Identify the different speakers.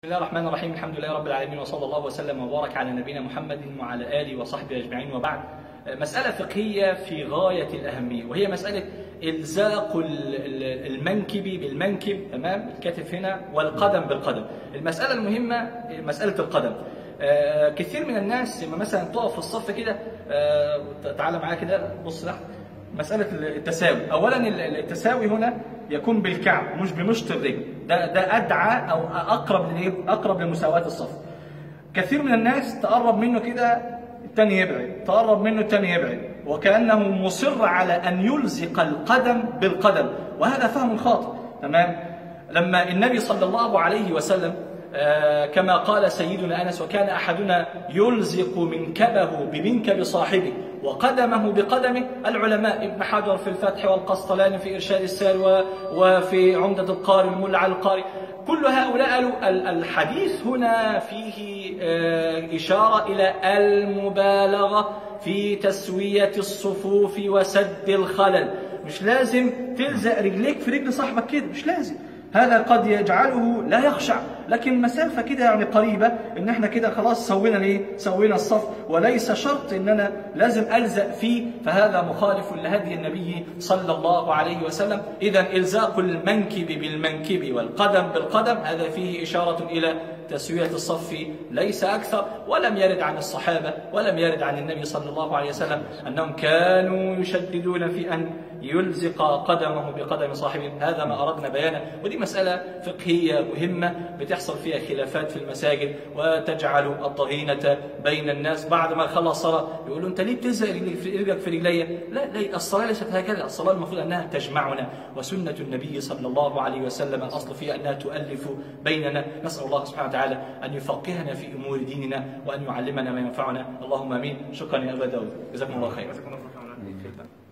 Speaker 1: بسم الله الرحمن الرحيم الحمد لله رب العالمين وصلى الله وسلم وبارك على نبينا محمد وعلى اله وصحبه اجمعين وبعد مسألة فقهية في غاية الأهمية وهي مسألة إلزاق ال- ال- المنكب بالمنكب تمام الكتف هنا والقدم بالقدم المسألة المهمة مسألة القدم آه، كثير من الناس لما مثلا تقف في الصف كده آه، تعالى معايا كده بص تحت مسألة التساوي أولا ال- التساوي هنا يكون بالكعب مش بمشط الرجل ده ده أدعى أو أقرب للإيه؟ أقرب لمساواة الصف كثير من الناس تقرب منه كده التاني يبعد تقرب منه التاني يبعد وكأنه مصر على أن يلزق القدم بالقدم وهذا فهم خاطئ تمام لما النبي صلى الله عليه وسلم آه، كما قال سيدنا أنس وكان أحدنا يلزق منكبه بمنكب صاحبه وقدمه بقدمه العلماء ابن حجر في الفتح والقسطلاني في إرشاد السار و- وفي عمدة القارئ الملا على القارئ كل هؤلاء قالوا ال- الحديث هنا فيه آه، إشارة إلى المبالغة في تسوية الصفوف وسد الخلل مش لازم تلزق رجليك في رجل صاحبك كده مش لازم هذا قد يجعله لا يخشع لكن مسافة كده يعني قريبة ان احنا كده خلاص سوينا ليه سوينا الصف وليس شرط ان انا لازم الزق فيه فهذا مخالف لهدي النبي صلى الله عليه وسلم اذا الزاق المنكب بالمنكب والقدم بالقدم هذا فيه اشارة الى تسوية الصف ليس أكثر ولم يرد عن الصحابة ولم يرد عن النبي صلى الله عليه وسلم أنهم كانوا يشددون في أن يلزق قدمه بقدم صاحبه هذا ما أردنا بيانه ودي مسألة فقهية مهمة بتحصل فيها خلافات في المساجد وتجعل الضغينة بين الناس بعد ما خلص صلاة يقولوا أنت ليه بتلزق رجلك في رجلك في رجلي لا لا الصلاة ليست هكذا الصلاة المفروض أنها تجمعنا وسنة النبي صلى الله عليه وسلم الأصل فيها أنها تؤلف بيننا نسأل الله سبحانه وتعالى أن يفقهنا في أمور ديننا وأن يعلمنا ما ينفعنا اللهم آمين شكرا يا أبا داود جزاكم الله خيرا
Speaker 2: جزاكم الله خيرا